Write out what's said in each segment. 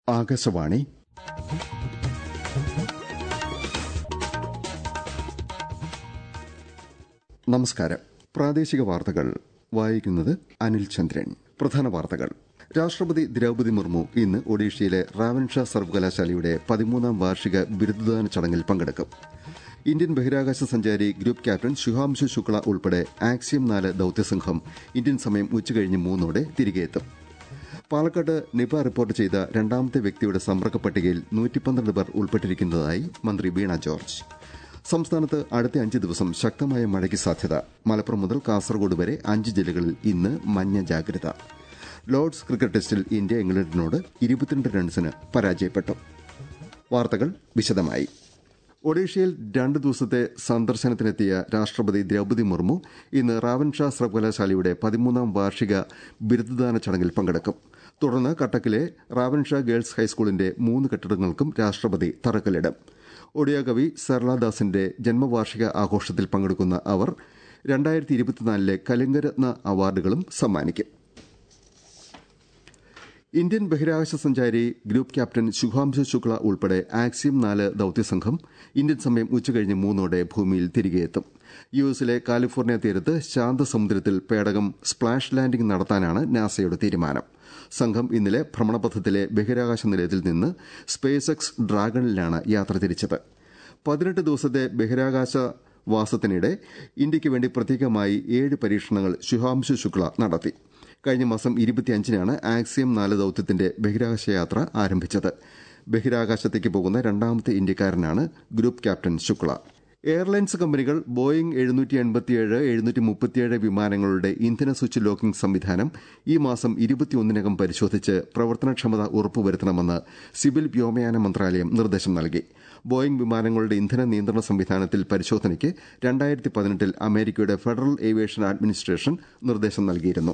ആകാശവാണി നമസ്കാരം പ്രാദേശിക വാർത്തകൾ വായിക്കുന്നത് അനിൽ ചന്ദ്രൻ പ്രധാന വാർത്തകൾ രാഷ്ട്രപതി ദ്രൌപതി മുർമു ഇന്ന് ഒഡീഷയിലെ റാവൻഷാ സർവകലാശാലയുടെ പതിമൂന്നാം വാർഷിക ബിരുദദാന ചടങ്ങിൽ പങ്കെടുക്കും ഇന്ത്യൻ ബഹിരാകാശ സഞ്ചാരി ഗ്രൂപ്പ് ക്യാപ്റ്റൻ ശുഹാംശു ശുക്ല ഉൾപ്പെടെ ആക്സിയം നാല് ദൌത്യസംഘം ഇന്ത്യൻ സമയം ഉച്ചകഴിഞ്ഞ് മൂന്നോടെ തിരികെയെത്തും പാലക്കാട് നിപ റിപ്പോർട്ട് ചെയ്ത രണ്ടാമത്തെ വ്യക്തിയുടെ സമ്പർക്ക പട്ടികയിൽ നൂറ്റിപ്പന്ത്രണ്ട് പേർ ഉൾപ്പെട്ടിരിക്കുന്നതായി മന്ത്രി വീണ ജോർജ് സംസ്ഥാനത്ത് അടുത്ത അഞ്ച് ദിവസം ശക്തമായ മഴയ്ക്ക് സാധ്യത മലപ്പുറം മുതൽ കാസർഗോഡ് വരെ അഞ്ച് ജില്ലകളിൽ ഇന്ന് മഞ്ഞ ജാഗ്രത ലോർഡ്സ് ക്രിക്കറ്റ് ടെസ്റ്റിൽ ഇന്ത്യ ഇംഗ്ലണ്ടിനോട് ഇരുപത്തിരണ്ട് റൺസിന് പരാജയപ്പെട്ടു വാർത്തകൾ വിശദമായി ഒഡീഷയിൽ രണ്ട് ദിവസത്തെ സന്ദർശനത്തിനെത്തിയ രാഷ്ട്രപതി ദ്രൌപതി മുർമു ഇന്ന് റാവൻഷാ സർവകലാശാലയുടെ പതിമൂന്നാം വാർഷിക ബിരുദദാന ചടങ്ങിൽ പങ്കെടുക്കും തുടർന്ന് കട്ടക്കിലെ റാവൻഷാ ഗേൾസ് ഹൈസ്കൂളിന്റെ മൂന്ന് കെട്ടിടങ്ങൾക്കും രാഷ്ട്രപതി തറക്കല്ലിടും ഒഡിയ കവി സർലാദാസിന്റെ ജന്മവാർഷിക ആഘോഷത്തിൽ പങ്കെടുക്കുന്ന അവർ രണ്ടായിരത്തി ഇരുപത്തിനാലിലെ കലിംഗരത്ന അവാർഡുകളും സമ്മാനിക്കും ഇന്ത്യൻ ബഹിരാകാശ സഞ്ചാരി ഗ്രൂപ്പ് ക്യാപ്റ്റൻ ശുഭാംശു ശുക്ല ഉൾപ്പെടെ ആക്സിയം നാല് ദൌത്യസംഘം ഇന്ത്യൻ സമയം ഉച്ചകഴിഞ്ഞ് മൂന്നോടെ ഭൂമിയിൽ തിരികെയെത്തും യു എസിലെ കാലിഫോർണിയ തീരത്ത് ശാന്തസമുദ്രത്തിൽ പേടകം സ്പ്ലാഷ് ലാൻഡിംഗ് നടത്താനാണ് നാസയുടെ തീരുമാനം സംഘം ഇന്നലെ ഭ്രമണപഥത്തിലെ ബഹിരാകാശ നിലയത്തിൽ നിന്ന് സ്പേസ് എക്സ് ഡ്രാഗണിലാണ് യാത്ര തിരിച്ചത് പതിനെട്ട് ദിവസത്തെ ബഹിരാകാശ വാസത്തിനിടെ ഇന്ത്യയ്ക്ക് വേണ്ടി പ്രത്യേകമായി ഏഴ് പരീക്ഷണങ്ങൾ ശുഭാംശു ശുക്ല നടത്തി കഴിഞ്ഞ മാസം ഇരുപത്തിയഞ്ചിനാണ് ആക്സിയം നാല് ദൌത്യത്തിന്റെ ബഹിരാകാശ യാത്ര ആരംഭിച്ചത് ബഹിരാകാശത്തേക്ക് പോകുന്ന രണ്ടാമത്തെ ഇന്ത്യക്കാരനാണ് ഗ്രൂപ്പ് ക്യാപ്റ്റൻ ശുക്ല എയർലൈൻസ് കമ്പനികൾ ബോയിംഗ് എഴുന്നൂറ്റി എൺപത്തിയേഴ് എഴുന്നൂറ്റി മുപ്പത്തിയേഴ് വിമാനങ്ങളുടെ ഇന്ധന സ്വിച്ച് ലോക്കിംഗ് സംവിധാനം ഈ മാസം ഇരുപത്തിയൊന്നിനകം പരിശോധിച്ച് പ്രവർത്തനക്ഷമത ഉറപ്പുവരുത്തണമെന്ന് സിവിൽ വ്യോമയാന മന്ത്രാലയം നിർദ്ദേശം നൽകി ബോയിംഗ് വിമാനങ്ങളുടെ ഇന്ധന നിയന്ത്രണ സംവിധാനത്തിൽ പരിശോധനയ്ക്ക് രണ്ടായിരത്തി പതിനെട്ടിൽ അമേരിക്കയുടെ ഫെഡറൽ ഏവിയേഷൻ അഡ്മിനിസ്ട്രേഷൻ നിർദ്ദേശം നൽകിയിരുന്നു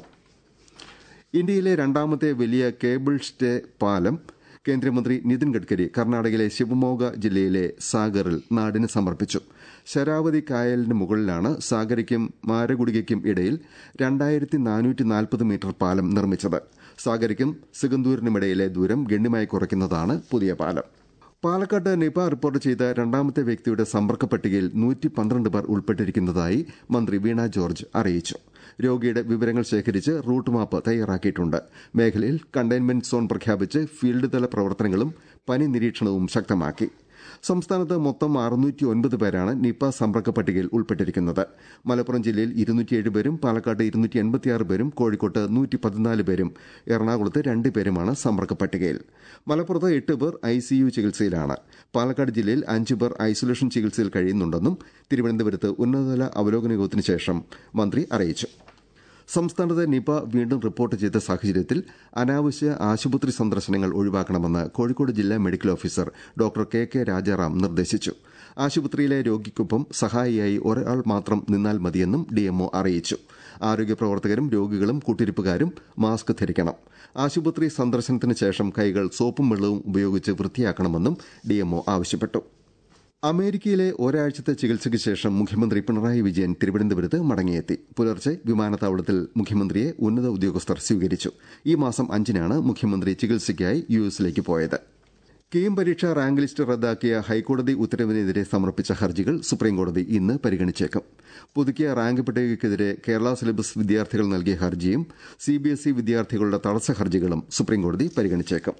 ഇന്ത്യയിലെ രണ്ടാമത്തെ വലിയ കേബിൾ സ്റ്റേ പാലം കേന്ദ്രമന്ത്രി നിതിൻ ഗഡ്കരി കർണാടകയിലെ ശിവമോഗ ജില്ലയിലെ സാഗറിൽ നാടിന് സമർപ്പിച്ചു ശരാവതി കായലിന് മുകളിലാണ് സാഗരയ്ക്കും മാരകുടികയ്ക്കും ഇടയിൽ രണ്ടായിരത്തി നാനൂറ്റി നാൽപ്പത് മീറ്റർ പാലം നിർമ്മിച്ചത് സാഗരയ്ക്കും സിഗന്തൂരിനുമിടയിലെ ദൂരം ഗണ്യമായി കുറയ്ക്കുന്നതാണ് പുതിയ പാലം പാലക്കാട്ട് നിപ റിപ്പോർട്ട് ചെയ്ത രണ്ടാമത്തെ വ്യക്തിയുടെ സമ്പർക്ക പട്ടികയിൽ നൂറ്റി പന്ത്രണ്ട് പേർ ഉൾപ്പെട്ടിരിക്കുന്നതായി മന്ത്രി വീണ ജോർജ് അറിയിച്ചു രോഗിയുടെ വിവരങ്ങൾ ശേഖരിച്ച് റൂട്ട് മാപ്പ് തയ്യാറാക്കിയിട്ടുണ്ട് മേഖലയിൽ കണ്ടെയ്ൻമെന്റ് സോൺ പ്രഖ്യാപിച്ച് ഫീൽഡ് തല പ്രവർത്തനങ്ങളും പനി നിരീക്ഷണവും ശക്തമാക്കി സംസ്ഥാനത്ത് മൊത്തം അറുന്നൂറ്റി ഒൻപത് പേരാണ് നിപ സമ്പർക്ക പട്ടികയിൽ ഉൾപ്പെട്ടിരിക്കുന്നത് മലപ്പുറം ജില്ലയിൽ ഇരുന്നൂറ്റിയേഴ് പേരും പാലക്കാട് ഇരുന്നൂറ്റി എൺപത്തിയാറ് പേരും കോഴിക്കോട്ട് നൂറ്റി പതിനാല് പേരും എറണാകുളത്ത് രണ്ട് പേരുമാണ് സമ്പർക്ക പട്ടികയിൽ മലപ്പുറത്ത് എട്ട് പേർ ഐസിയു ചികിത്സയിലാണ് പാലക്കാട് ജില്ലയിൽ അഞ്ച് പേർ ഐസൊലേഷൻ ചികിത്സയിൽ കഴിയുന്നുണ്ടെന്നും തിരുവനന്തപുരത്ത് ഉന്നതതല അവലോകന യോഗത്തിന് ശേഷം മന്ത്രി അറിയിച്ചു സംസ്ഥാനത്ത് നിപ വീണ്ടും റിപ്പോർട്ട് ചെയ്ത സാഹചര്യത്തിൽ അനാവശ്യ ആശുപത്രി സന്ദർശനങ്ങൾ ഒഴിവാക്കണമെന്ന് കോഴിക്കോട് ജില്ലാ medical officer doctor K K Rajaram നിർദ്ദേശിച്ചു ആശുപത്രിയിലെ രോഗിക്കൊപ്പം സഹായിയായി ഒരാൾ മാത്രം നിന്നാൽ മതിയെന്നും ഡിഎംഒ അറിയിച്ചു ആരോഗ്യ പ്രവർത്തകരും രോഗികളും കൂട്ടിരിപ്പുകാരും മാസ്ക് ധരിക്കണം ആശുപത്രി സന്ദർശനത്തിന് ശേഷം കൈകൾ സോപ്പും വെള്ളവും ഉപയോഗിച്ച് വൃത്തിയാക്കണമെന്നും ഡിഎംഒ ആവശ്യപ്പെട്ടു അമേരിക്കയിലെ ഒരാഴ്ചത്തെ ചികിത്സയ്ക്ക് ശേഷം മുഖ്യമന്ത്രി പിണറായി വിജയൻ തിരുവനന്തപുരത്ത് മടങ്ങിയെത്തി പുലർച്ചെ വിമാനത്താവളത്തിൽ മുഖ്യമന്ത്രിയെ ഉന്നത ഉദ്യോഗസ്ഥർ സ്വീകരിച്ചു ഈ മാസം അഞ്ചിനാണ് മുഖ്യമന്ത്രി ചികിത്സയ്ക്കായി യു എസിലേക്ക് പോയത് കീം പരീക്ഷ റാങ്ക് ലിസ്റ്റ് റദ്ദാക്കിയ ഹൈക്കോടതി ഉത്തരവിനെതിരെ സമർപ്പിച്ച ഹർജികൾ സുപ്രീംകോടതി ഇന്ന് പരിഗണിച്ചേക്കും പുതുക്കിയ റാങ്ക് പട്ടികയ്ക്കെതിരെ കേരള സിലബസ് വിദ്യാർത്ഥികൾ നൽകിയ ഹർജിയും സിബിഎസ്ഇ വിദ്യാർത്ഥികളുടെ തടസ്സ ഹർജികളും സുപ്രീംകോടതി പരിഗണിച്ചേക്കും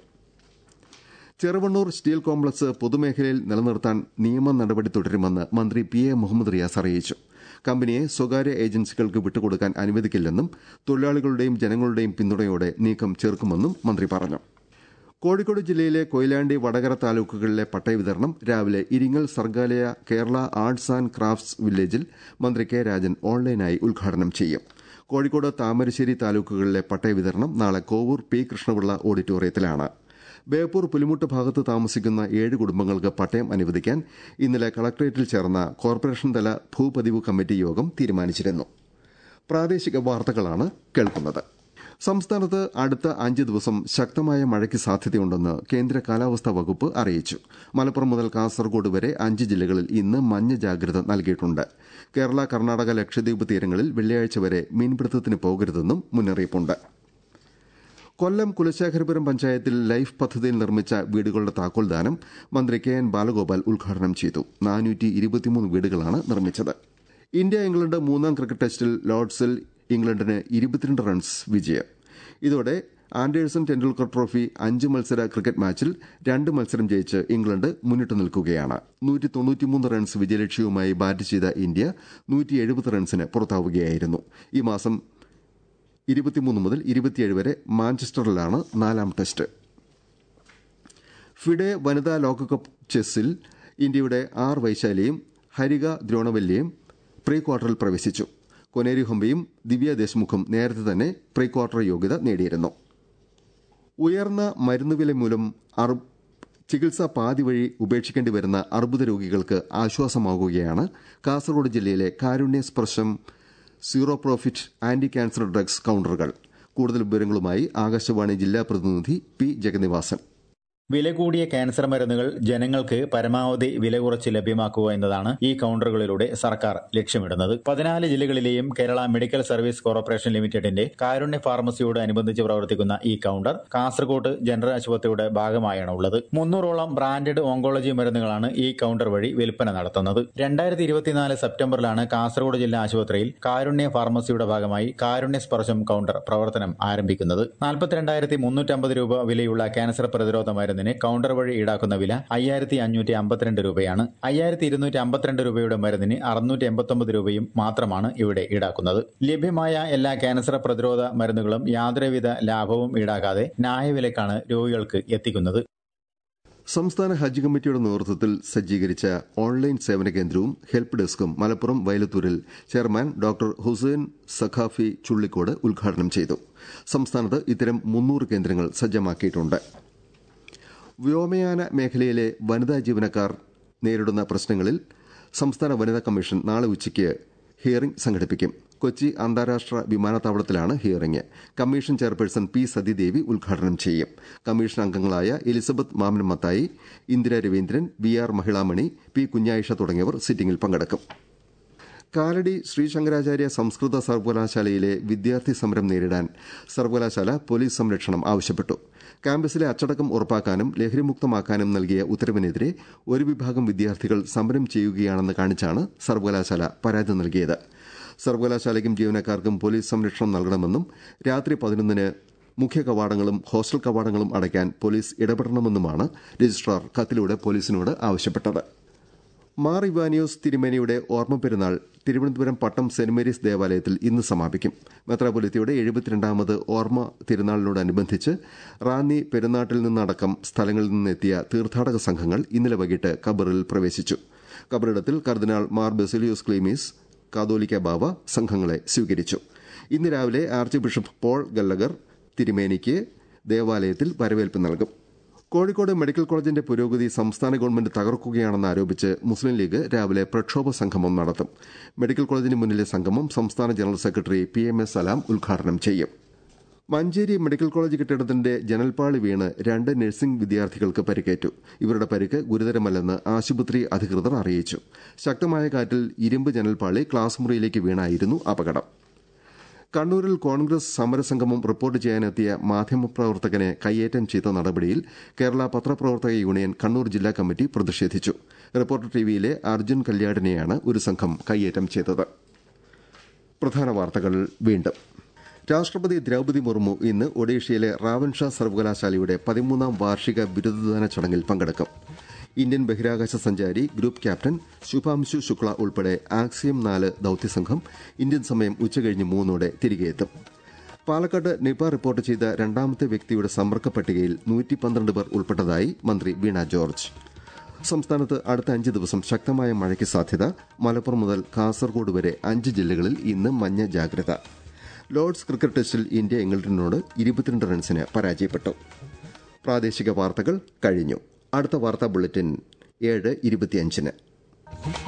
ചെറുവണ്ണൂർ സ്റ്റീൽ കോംപ്ലക്സ് പൊതുമേഖലയിൽ നിലനിർത്താൻ നിയമ നടപടി തുടരുമെന്ന് മന്ത്രി പി എ മുഹമ്മദ് റിയാസ് അറിയിച്ചു കമ്പനിയെ സ്വകാര്യ ഏജൻസികൾക്ക് വിട്ടുകൊടുക്കാൻ അനുവദിക്കില്ലെന്നും തൊഴിലാളികളുടെയും ജനങ്ങളുടെയും പിന്തുണയോടെ നീക്കം ചേർക്കുമെന്നും മന്ത്രി പറഞ്ഞു കോഴിക്കോട് ജില്ലയിലെ കൊയിലാണ്ടി വടകര താലൂക്കുകളിലെ പട്ടയ വിതരണം രാവിലെ Iringal Sargalaya Kerala arts and crafts വില്ലേജിൽ മന്ത്രി കെ രാജൻ ഓൺലൈനായി ഉദ്ഘാടനം ചെയ്യും കോഴിക്കോട് താമരശ്ശേരി താലൂക്കുകളിലെ പട്ടയ വിതരണം നാളെ കോവൂർ പി കൃഷ്ണപിള്ള ഓഡിറ്റോറിയത്തിലാണ് ബേപ്പൂർ പുലിമുട്ട് ഭാഗത്ത് താമസിക്കുന്ന ഏഴ് കുടുംബങ്ങൾക്ക് പട്ടയം അനുവദിക്കാൻ ഇന്നലെ കളക്ടറേറ്റിൽ ചേർന്ന കോർപ്പറേഷൻ തല ഭൂപതിവ് കമ്മിറ്റി യോഗം തീരുമാനിച്ചിരുന്നു പ്രാദേശിക വാർത്തകളാണ് കേൾക്കുന്നത് സംസ്ഥാനത്ത് അടുത്ത അഞ്ച് ദിവസം ശക്തമായ മഴയ്ക്ക് സാധ്യതയുണ്ടെന്ന് കേന്ദ്ര കാലാവസ്ഥാ വകുപ്പ് അറിയിച്ചു മലപ്പുറം മുതൽ കാസർഗോഡ് വരെ അഞ്ച് ജില്ലകളിൽ ഇന്ന് മഞ്ഞ ജാഗ്രത നൽകിയിട്ടുണ്ട് കേരള കർണാടക ലക്ഷദ്വീപ് തീരങ്ങളിൽ വെള്ളിയാഴ്ച വരെ മീൻപിടുത്തത്തിന് പോകരുതെന്നും മുന്നറിയിപ്പുണ്ട് കൊല്ലം കുലശേഖരപുരം പഞ്ചായത്തിൽ ലൈഫ് പദ്ധതിയിൽ നിർമ്മിച്ച വീടുകളുടെ താക്കോൽദാനം മന്ത്രി കെ എൻ ബാലഗോപാൽ ഉദ്ഘാടനം ചെയ്തു നാനൂറ്റി ഇരുപത്തിമൂന്ന് വീടുകളാണ് നിർമ്മിച്ചത് ഇന്ത്യ ഇംഗ്ലണ്ട് മൂന്നാം ക്രിക്കറ്റ് ടെസ്റ്റിൽ ലോർഡ്സിൽ ഇംഗ്ലണ്ടിന് ഇരുപത്തിരണ്ട് റൺസ് വിജയം ഇതോടെ ആൻഡേഴ്സൺ ടെൻഡുൽക്കർ ട്രോഫി അഞ്ച് മത്സര ക്രിക്കറ്റ് മാച്ചിൽ രണ്ട് മത്സരം ജയിച്ച് ഇംഗ്ലണ്ട് മുന്നിട്ട് നിൽക്കുകയാണ് നൂറ്റി തൊണ്ണൂറ്റിമൂന്ന് റൺസ് വിജയലക്ഷ്യവുമായി ബാറ്റ് ചെയ്ത ഇന്ത്യ നൂറ്റി എഴുപത് റൺസിന് പുറത്താവുകയായിരുന്നു ഈ മാസം ഇരുപത്തിമൂന്ന് മുതൽ ഇരുപത്തിയേഴ് വരെ മാഞ്ചസ്റ്ററിലാണ് നാലാം ടെസ്റ്റ് ഫിഡെ വനിതാ ലോകകപ്പ് ചെസ്സിൽ ഇന്ത്യയുടെ ആർ വൈശാലിയും ഹരിക ദ്രോണവല്ലിയും പ്രീ ക്വാർട്ടറിൽ പ്രവേശിച്ചു കൊനേരി ഹൊമ്പയും ദിവ്യ ദേശ്മുഖും നേരത്തെ തന്നെ പ്രീ ക്വാർട്ടർ യോഗ്യത നേടിയിരുന്നു ഉയർന്ന മരുന്നുവില മൂലം ചികിത്സ പാതി വഴി ഉപേക്ഷിക്കേണ്ടി വരുന്ന അർബുദ രോഗികൾക്ക് ആശ്വാസമാകുകയാണ് കാസർഗോഡ് ജില്ലയിലെ Karunya Sparsham zero profit anti cancer drugs കൌണ്ടറുകൾ കൂടുതൽ വിവരങ്ങളുമായി ആകാശവാണി ജില്ലാ പ്രതിനിധി പി ജഗന്നിവാസൻ വില കൂടിയ ക്യാൻസർ മരുന്നുകൾ ജനങ്ങൾക്ക് പരമാവധി വില കുറച്ച് ലഭ്യമാക്കുക എന്നതാണ് ഈ കൌണ്ടറുകളിലൂടെ സർക്കാർ ലക്ഷ്യമിടുന്നത് പതിനാല് ജില്ലകളിലെയും കേരള മെഡിക്കൽ സർവീസ് കോർപ്പറേഷൻ ലിമിറ്റഡിന്റെ കാരുണ്യ ഫാർമസിയോട് അനുബന്ധിച്ച് പ്രവർത്തിക്കുന്ന ഈ കൌണ്ടർ കാസർകോട്ട് ജനറൽ ആശുപത്രിയുടെ ഭാഗമായാണ് ഉള്ളത് മുന്നൂറോളം ബ്രാൻഡഡ് ഓങ്കോളജി മരുന്നുകളാണ് ഈ കൌണ്ടർ വഴി വിൽപ്പന നടത്തുന്നത് രണ്ടായിരത്തി ഇരുപത്തിനാല് സെപ്റ്റംബറിലാണ് കാസർഗോഡ് ജില്ലാ ആശുപത്രിയിൽ കാരുണ്യ ഫാർമസിയുടെ ഭാഗമായി കാരുണ്യ സ്പർശം കൌണ്ടർ പ്രവർത്തനം ആരംഭിക്കുന്നത് നാൽപ്പത്തിരണ്ടായിരത്തി മുന്നൂറ്റമ്പത് രൂപ വിലയുള്ള ക്യാൻസർ പ്രതിരോധ മരുന്ന് മരുന്നിന് കൌണ്ടർ വഴി ഈടാക്കുന്ന വില അയ്യായിരത്തി അഞ്ഞൂറ്റി അമ്പത്തിരണ്ട് രൂപയാണ് അയ്യായിരത്തി ഇരുന്നൂറ്റി അമ്പത്തിരണ്ട് രൂപയുടെ മരുന്നിന് അറുന്നൂറ്റി എൺപത്തൊമ്പത് രൂപയും മാത്രമാണ് ഇവിടെ ഈടാക്കുന്നത് ലഭ്യമായ എല്ലാ ക്യാൻസർ പ്രതിരോധ മരുന്നുകളും യാതൊരുവിധ ലാഭവും ഈടാക്കാതെ ന്യായവിലക്കാണ് രോഗികൾക്ക് എത്തിക്കുന്നത് സംസ്ഥാന ഹജ്ജ് കമ്മിറ്റിയുടെ നേതൃത്വത്തിൽ സജ്ജീകരിച്ച ഓൺലൈൻ സേവന കേന്ദ്രവും ഹെൽപ്പ് ഡെസ്കും മലപ്പുറം വയലത്തൂരിൽ ചെയർമാൻ ഡോക്ടർ ഹുസൈൻ സഖാഫി ചുള്ളിക്കോട് ഉദ്ഘാടനം ചെയ്തു സംസ്ഥാനത്ത് ഇത്തരം മുന്നൂറ് കേന്ദ്രങ്ങൾ സജ്ജമാക്കിയിട്ടുണ്ട് വ്യോമയാന മേഖലയിലെ വനിതാ ജീവനക്കാർ നേരിടുന്ന പ്രശ്നങ്ങളിൽ സംസ്ഥാന വനിതാ കമ്മീഷൻ നാളെ ഉച്ചയ്ക്ക് ഹിയറിംഗ് സംഘടിപ്പിക്കും കൊച്ചി അന്താരാഷ്ട്ര വിമാനത്താവളത്തിലാണ് hearing commission chairperson P Sathidevi ഉദ്ഘാടനം ചെയ്യും കമ്മീഷൻ അംഗങ്ങളായ Elizabeth Mammen Mathai Indira Raveendran V R Mahilamani P Kunjayisha തുടങ്ങിയവർ സിറ്റിംഗിൽ പങ്കെടുക്കും കാലടി ശ്രീശങ്കരാചാര്യ സംസ്കൃത സർവകലാശാലയിലെ വിദ്യാർത്ഥി സമരം നേരിടാൻ സർവകലാശാല പോലീസ് സംരക്ഷണം ആവശ്യപ്പെട്ടു ക്യാമ്പസിലെ അച്ചടക്കം ഉറപ്പാക്കാനും ലഹരിമുക്തമാക്കാനും നൽകിയ ഉത്തരവിനെതിരെ ഒരു വിഭാഗം വിദ്യാർത്ഥികൾ സമരം ചെയ്യുകയാണെന്ന് കാണിച്ചാണ് സർവകലാശാല പരാതി നൽകിയത് സർവകലാശാലയ്ക്കും ജീവനക്കാർക്കും പോലീസ് സംരക്ഷണം നൽകണമെന്നും രാത്രി പതിനൊന്നിന് മുഖ്യ കവാടങ്ങളും ഹോസ്റ്റൽ കവാടങ്ങളും അടയ്ക്കാൻ പോലീസ് ഇടപെടണമെന്നുമാണ് രജിസ്ട്രാർ കത്തിലൂടെ പോലീസിനോട് ആവശ്യപ്പെട്ടത് മാർ ഇവാനിയോസ് തിരുമേനിയുടെ ഓർമ്മ പെരുന്നാൾ തിരുവനന്തപുരം പട്ടം സെന്റ് മേരീസ് ദേവാലയത്തിൽ ഇന്ന് സമാപിക്കും മെത്രാപൊലിത്തയുടെ എഴുപത്തിരണ്ടാമത് ഓർമ്മ തിരുനാളിനോടനുബന്ധിച്ച് റാന്നി പെരുന്നാട്ടിൽ നിന്നടക്കം സ്ഥലങ്ങളിൽ നിന്നെത്തിയ തീർത്ഥാടക സംഘങ്ങൾ ഇന്നലെ വൈകിട്ട് കബറിൽ പ്രവേശിച്ചു കബറിടത്തിൽ കർദിനാൾ മാർ ബെസിലിയോസ് ക്ലീമീസ് കാതോലിക്ക ബാവ സംഘങ്ങളെ സ്വീകരിച്ചു ഇന്ന് രാവിലെ ആർച്ച് ബിഷപ്പ് പോൾ ഗല്ലഗർ തിരുമേനിക്ക് ദേവാലയത്തിൽ വരവേൽപ്പ് നൽകും കോഴിക്കോട് മെഡിക്കൽ കോളേജിന്റെ പുരോഗതി സംസ്ഥാന ഗവൺമെന്റ് തകർക്കുകയാണെന്ന് ആരോപിച്ച് മുസ്ലിം ലീഗ് രാവിലെ പ്രക്ഷോഭ സംഗമം നടത്തും മെഡിക്കൽ കോളേജിന് മുന്നിലെ സംഗമം സംസ്ഥാന general secretary P M S Salam ഉദ്ഘാടനം ചെയ്യും മഞ്ചേരി മെഡിക്കൽ കോളേജ് കെട്ടിടത്തിന്റെ ജനൽപ്പാളി വീണ് രണ്ട് നഴ്സിംഗ് വിദ്യാർത്ഥികൾക്ക് പരിക്കേറ്റു ഇവരുടെ പരിക്ക് ഗുരുതരമല്ലെന്ന് ആശുപത്രി അധികൃതർ അറിയിച്ചു ശക്തമായ കാറ്റിൽ ഇരുമ്പ് ജനൽപ്പാളി ക്ലാസ് മുറിയിലേക്ക് വീണായിരുന്നു അപകടം കണ്ണൂരിൽ കോൺഗ്രസ് സമരസംഗമം റിപ്പോർട്ട് ചെയ്യാനെത്തിയ മാധ്യമപ്രവർത്തകനെ കയ്യേറ്റം ചെയ്ത നടപടിയിൽ കേരള പത്രപ്രവർത്തക യൂണിയൻ കണ്ണൂർ ജില്ലാ കമ്മിറ്റി പ്രതിഷേധിച്ചു റിപ്പോർട്ടർ ടിവിയിലെ അർജുൻ കല്യാടിനെയാണ് ഒരു സംഘം കയ്യേറ്റം ചെയ്തത് പ്രധാന വാർത്തകൾ വീണ്ടും രാഷ്ട്രപതി ദ്രൌപതി മുർമു ഇന്ന് ഒഡീഷയിലെ റാവൻഷാ സർവകലാശാലയുടെ പതിമൂന്നാം വാർഷിക ബിരുദദാന ചടങ്ങിൽ പങ്കെടുക്കും ഇന്ത്യൻ ബഹിരാകാശ സഞ്ചാരി ഗ്രൂപ്പ് ക്യാപ്റ്റൻ ശുഭാംശു ശുക്ല ഉൾപ്പെടെ ആക്സിയം നാല് ദൌത്യസംഘം ഇന്ത്യൻ സമയം ഉച്ചകഴിഞ്ഞ് മൂന്നോടെ തിരികെയെത്തും പാലക്കാട് നിപ റിപ്പോർട്ട് ചെയ്ത രണ്ടാമത്തെ വ്യക്തിയുടെ സമ്പർക്ക പട്ടികയിൽ നൂറ്റി പന്ത്രണ്ട് പേർ ഉൾപ്പെട്ടതായി മന്ത്രി വീണ ജോർജ് സംസ്ഥാനത്ത് അടുത്ത അഞ്ച് ദിവസം ശക്തമായ മഴയ്ക്ക് സാധ്യത മലപ്പുറം മുതൽ കാസർഗോഡ് വരെ അഞ്ച് ജില്ലകളിൽ ഇന്ന് മഞ്ഞ ജാഗ്രത ലോർഡ്സ് ക്രിക്കറ്റ് ടെസ്റ്റിൽ ഇന്ത്യ ഇംഗ്ലണ്ടിനോട് ഇരുപത്തിരണ്ട് റൺസിന് പരാജയപ്പെട്ടു പ്രാദേശിക വാർത്തകൾ കഴിഞ്ഞു അടുത്ത വാർത്താ ബുള്ളറ്റിൻ ഏഴ് ഇരുപത്തിയഞ്ചിന്